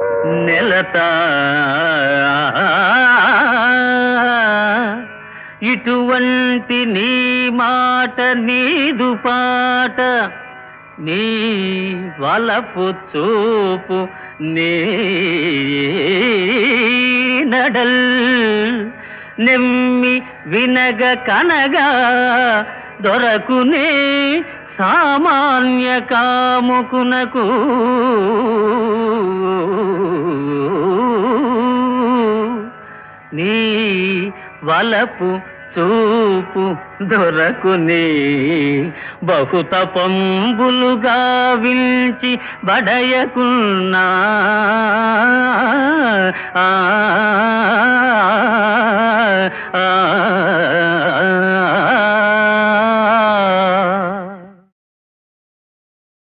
నెలత ఇటువంటి నీ మాట నీదు పాట నీ వలపు చూపు నీ నడల్ నెమ్మి వినగ కనగా దొరకునే సామాన్య కాముకునకు నీ వలపు చూపు దొరకుని బహుత పంబులుగా విల్చి బడయకున్నా ఆ, ఆ, ఆ,